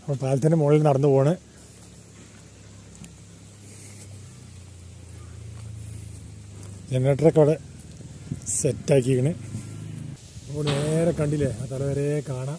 അപ്പോൾ പാലത്തിൻ്റെ മുകളിൽ നടന്നു പോണ് ജനറേറ്ററൊക്കെ അവിടെ സെറ്റാക്കിക്കണ് അപ്പോൾ നേരെ കണ്ടില്ലേ ആ തല വരെ കാണാം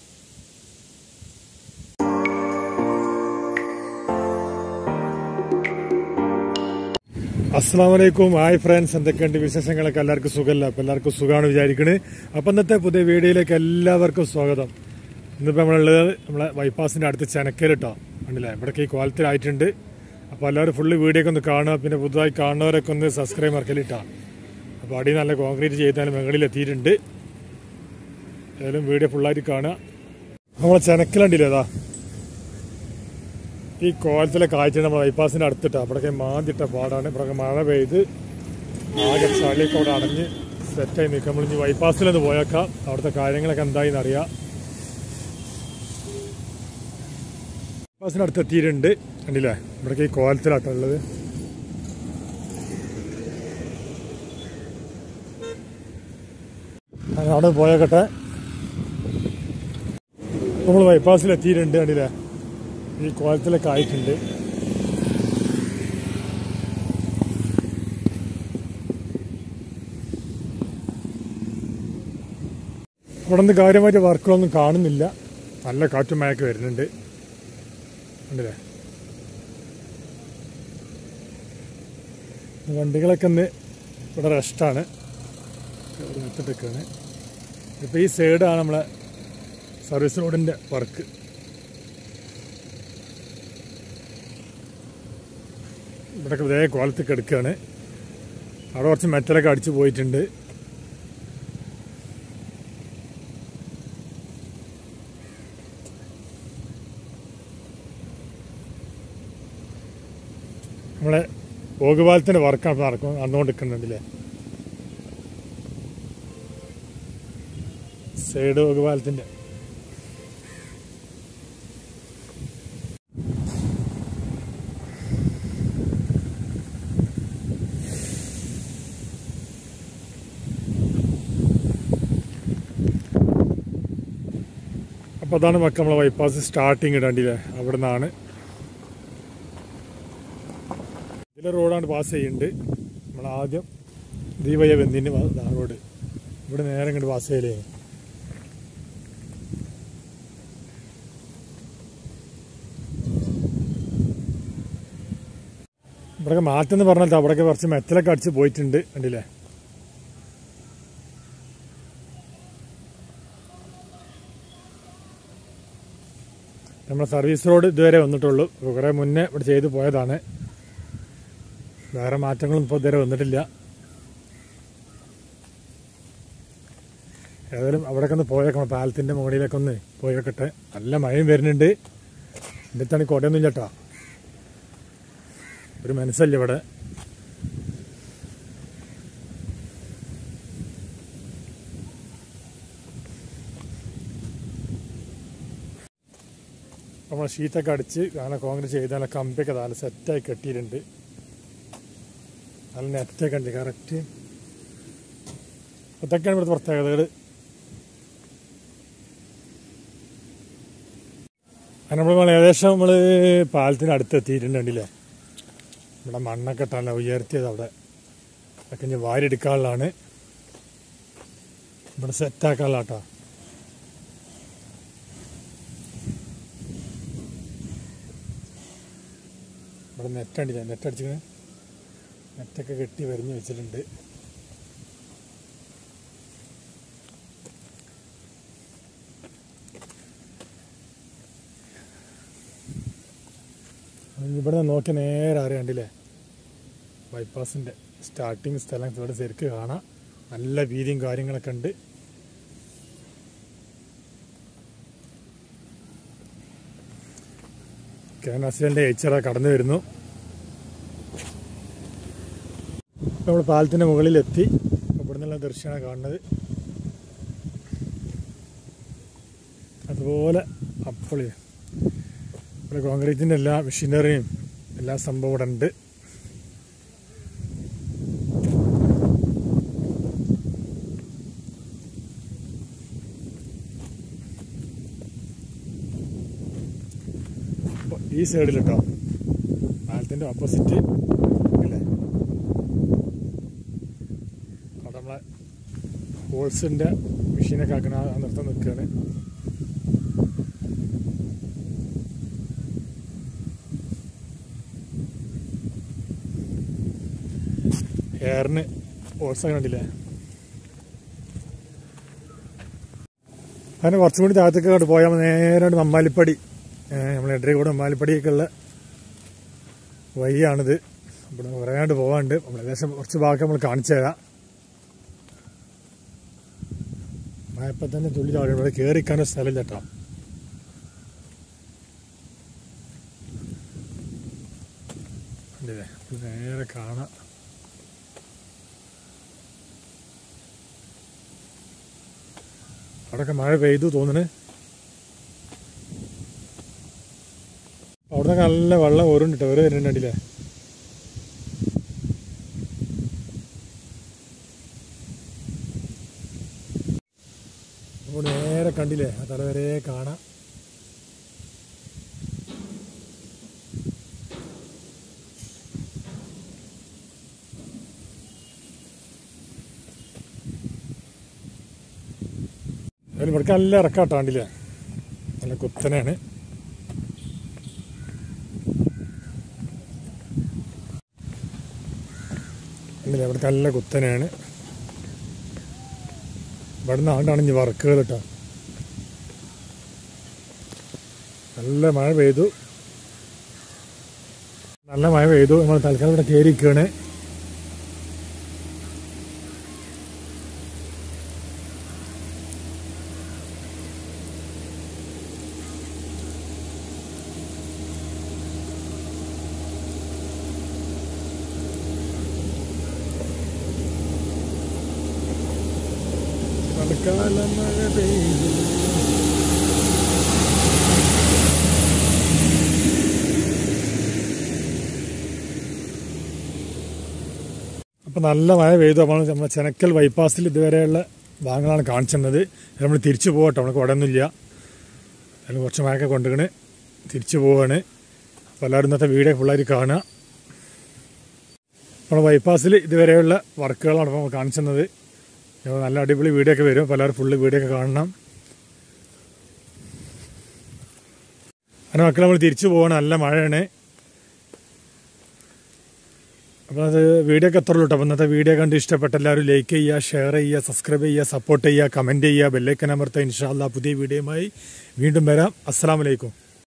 അസ്സാം വലൈക്കും ഹായ് ഫ്രണ്ട്സ് എന്തൊക്കെയുണ്ട് വിശേഷങ്ങളൊക്കെ എല്ലാവർക്കും സുഖമല്ല അപ്പം എല്ലാവർക്കും സുഖമാണ് വിചാരിക്കണേ അപ്പം ഇന്നത്തെ പുതിയ വീഡിയോയിലേക്ക് എല്ലാവർക്കും സ്വാഗതം ഇന്നിപ്പോൾ നമ്മളുള്ളത് നമ്മളെ ബൈപ്പാസിൻ്റെ അടുത്ത് ചെനക്കൽ കേട്ടോ കണ്ടില്ലേ ഇവിടേക്ക് ഈ കോലത്തിലായിട്ടുണ്ട് അപ്പോൾ എല്ലാവരും ഫുള്ള് വീഡിയോ ഒക്കെ ഒന്ന് കാണുക പിന്നെ പുതുതായി കാണുന്നവരൊക്കെ ഒന്ന് സബ്സ്ക്രൈബ് മറക്കലിട്ടാ അപ്പോൾ അടി നല്ല കോൺക്രീറ്റ് ചെയ്താൽ മുകളിൽ എത്തിയിട്ടുണ്ട് ഏതായാലും വീഡിയോ ഫുള്ളായിട്ട് കാണുക നമ്മളെ ചെനക്കലുണ്ടല്ലേ അതാ ഈ കോലത്തിലെ കാഴ്ച നമ്മൾ ബൈപ്പാസിന്റെ അടുത്തിട്ട അവിടെയൊക്കെ മാന്തിട്ട പാടാണ് ഇവിടെ മഴ പെയ്ത് ആകെ ചളിയൊക്കെ അവിടെ അടഞ്ഞ് സെറ്റായി നിൽക്കും നമ്മൾ ഇനി ബൈപ്പാസിലൊന്ന് പോയേക്കാം അവിടുത്തെ കാര്യങ്ങളൊക്കെ എന്തായിന്ന് അറിയാം ബൈപ്പാസിന്റെ അടുത്ത് എത്തിയിട്ടുണ്ട് കണ്ടില്ലേ ഇവിടേക്ക് ഈ കോലത്തിലാട്ടോ ഉള്ളത് അങ്ങനെ അവിടെ പോയേക്കട്ടെ നമ്മൾ ബൈപ്പാസിൽ എത്തിയിട്ടുണ്ട് കണ്ടില്ലേ ഈ കോലത്തിലൊക്കെ ആയിട്ടുണ്ട് ഇവിടെ നിന്ന് കാര്യമായിട്ട് വർക്കുകളൊന്നും കാണുന്നില്ല നല്ല കാറ്റും മഴയൊക്കെ വരുന്നുണ്ട് കണ്ടില്ലേ വണ്ടികളൊക്കെ ഒന്ന് ഇവിടെ റെസ്റ്റാണ് ഇവിടെ നിർത്തിട്ടൊക്കെയാണ് ഇപ്പോൾ ഈ സൈഡാണ് നമ്മളെ സർവീസ് റോഡിൻ്റെ വർക്ക് ഇവിടെയൊക്കെ ഇതേ കോലത്തിൽ കിടക്കുകയാണ് അവിടെ കുറച്ച് മെറ്റലൊക്കെ അടിച്ചു പോയിട്ടുണ്ട് നമ്മളെ ഓകുപാലത്തിന്റെ വർക്കാണ് ഇപ്പോൾ നടക്കും നടന്നുകൊണ്ടിരിക്കുന്നുണ്ടല്ലേ സൈഡ് ഓകുപാലത്തിന്റെ അപ്പോൾ അതാണ് മക്ക നമ്മളെ ബൈപ്പാസ് സ്റ്റാർട്ടിങ് ഇടണ്ടില്ലേ അവിടെ നിന്നാണ് ഇതിലെ റോഡാണ് പാസ് ചെയ്യുന്നുണ്ട് നമ്മൾ ആദ്യം ദീപയ്യ ബന്ധിന് റോഡ് ഇവിടെ നേരെ ഇങ്ങോട്ട് പാസ് ചെയ്യലേ ഇവിടെ മാറ്റം എന്ന് പറഞ്ഞാൽ അവിടെയൊക്കെ കുറച്ച് മെറ്റലൊക്കെ അടിച്ച് പോയിട്ടുണ്ട് കണ്ടില്ലേ നമ്മുടെ സർവീസ് റോഡ് ഇതുവരെ വന്നിട്ടുള്ളൂ കുറേ മുന്നേ ഇവിടെ ചെയ്തു പോയതാണ് വേറെ മാറ്റങ്ങളും ഇപ്പോൾ ഇതുവരെ വന്നിട്ടില്ല ഏതായാലും അവിടെയൊക്കെ ഒന്ന് പോയേക്കണം പാലത്തിൻ്റെ മുകളിലൊക്കെ ഒന്ന് പോയേക്കട്ടെ നല്ല മഴയും വരുന്നുണ്ട് എൻ്റെ തണി കോട്ടയൊന്നും ചേട്ടാ ഒരു മനസ്സല്ലേ ഇവിടെ നമ്മൾ ഷീറ്റൊക്കെ അടിച്ച് കാരണം കോൺക്രീറ്റ് ചെയ്ത് നല്ല കമ്പിയൊക്കെ നല്ല സെറ്റായി കെട്ടിയിട്ടുണ്ട് നല്ല നെറ്റൊക്കെ ഉണ്ട് കറക്റ്റ് അതൊക്കെയാണ് ഇവിടുത്തെ പ്രത്യേകതകൾ നമ്മൾ ഏകദേശം നമ്മൾ പാലത്തിന് അടുത്ത് എത്തിയിട്ടുണ്ട് കണ്ടില്ലേ ഇവിടെ മണ്ണൊക്കെ ഇട്ടല്ല ഉയർത്തിയത് അവിടെ അതൊക്കെ ഇനി വാരിയെടുക്കാനുള്ളതാണ് ഇവിടെ സെറ്റാക്കാനുള്ള കേട്ടോ ഇവിടെ നെറ്റ് അടിച്ച നെറ്റ് അടിച്ചിങ്ങനെ നെറ്റൊക്കെ കെട്ടി വരിഞ്ഞ് വെച്ചിട്ടുണ്ട് ഇവിടെ നോക്കി നേരെ അറിയാണ്ടില്ലേ ബൈപ്പാസിൻ്റെ സ്റ്റാർട്ടിങ് സ്ഥലം ഇവിടെ ശരിക്ക് കാണാം നല്ല വീതിയും കാര്യങ്ങളൊക്കെ ഉണ്ട് കേരളാസിലെ എച്ചറ കടന്നു വരുന്നു നമ്മൾ പാലത്തിൻ്റെ മുകളിലെത്തി ഇവിടെ നിന്നുള്ള ദൃശ്യമാണ് കാണുന്നത് അതുപോലെ അപ്പോൾ ഇവിടെ കോൺക്രീറ്റിൻ്റെ എല്ലാ മെഷീനറിയും എല്ലാ സംഭവം ഇവിടെ ഉണ്ട് ഈ സൈഡിൽ കേട്ടോ പാലത്തിന്റെ ഓപ്പോസിറ്റ് അല്ലേ അവിടെ നമ്മളെ ഹോൾസിന്റെ മെഷീനൊക്കെ ആക്കണ ആ നിർത്തം നിൽക്കുകയാണ് ഹെയറിന് ഹോൾസ് കണ്ടില്ലേ അങ്ങനെ കുറച്ചും കൂടി താഴത്തേക്ക് അങ്ങോട്ട് പോയാൽ നേരെ മമ്മാലിപ്പടി നമ്മൾ എടരേക്കൂടെ മമ്മാലിപ്പടിയൊക്കെ ഉള്ള വഴിയാണിത് ഇവിടെ കുറേയാണ്ട് പോകാണ്ട് നമ്മൾ ഏകദേശം കുറച്ച് ഭാഗം നമ്മൾ കാണിച്ചു തരാം മഴപ്പം തന്നെ തുള്ളി താഴെ ഇവിടെ കയറിക്കാനൊരു സ്ഥലം ചേട്ടാ കണ്ടില്ലേ ഇത് നേരെ കാണാം അവിടെയൊക്കെ മഴ പെയ്തു തോന്നുന്നു അവിടെ നല്ല വെള്ളം ഓരുണ്ട് ഓരോ വരുന്നുണ്ടല്ലേ അപ്പോൾ നേരെ കണ്ടില്ലേ ആ തല വരെ കാണാം അതിൽ ഇവിടേക്ക് നല്ല ഇറക്കാട്ടോ കണ്ടില്ലേ നല്ല കുത്തനെയാണ് കണ്ടില്ലേ ഇവിടേക്ക് നല്ല കുത്തനെയാണ് ഇവിടുന്ന് ആണ്ടാണ് ഇനി വർക്കുകൾ കേട്ടോ നല്ല മഴ പെയ്തു നല്ല മഴ പെയ്തു നമ്മൾ തൽക്കാലം ഇവിടെ കയറിയിരിക്കുകയാണ് മഴക്കാല മഴ പെയ്തു അപ്പം നല്ല മഴ പെയ്തു അപ്പോൾ നമ്മളെ ചെനക്കൽ ബൈപ്പാസിൽ ഇതുവരെയുള്ള ഭാഗങ്ങളാണ് കാണിച്ചിരുന്നത് നമ്മൾ തിരിച്ചു പോകട്ടോ നമുക്ക് ഉടനൊന്നുമില്ല അതിൽ കുറച്ച് മഴയൊക്കെ കൊണ്ടുകണ് തിരിച്ചു പോവാണ് അപ്പോൾ എല്ലാവരും ഇന്നത്തെ വീഡിയോ ഫുള്ളായിട്ട് കാണുക നമ്മൾ ബൈപ്പാസിൽ ഇതുവരെയുള്ള വർക്കുകളാണ് ഇപ്പോൾ കാണിച്ചിരുന്നത് അപ്പോൾ നല്ല അടിപൊളി വീഡിയോ ഒക്കെ വരും അപ്പോൾ എല്ലാവരും ഫുള്ള് വീഡിയോ ഒക്കെ കാണണം അങ്ങനെ മക്കൾ നമ്മൾ തിരിച്ചു പോകണം നല്ല മഴയാണ് അപ്പോൾ അത് വീഡിയോ ഒക്കെ എത്ര കേട്ടോ അപ്പോൾ ഇന്നത്തെ വീഡിയോ കണ്ട് ഇഷ്ടപ്പെട്ട എല്ലാവരും ലൈക്ക് ചെയ്യുക ഷെയർ ചെയ്യുക സബ്സ്ക്രൈബ് ചെയ്യുക സപ്പോർട്ട് ചെയ്യുക കമൻറ്റ് ചെയ്യുക ബെല്ലൈക്കൻ അമർത്തുക ഇൻഷാല്ല പുതിയ വീഡിയോയുമായി വീണ്ടും വരാം അസ്സാം വലൈക്കും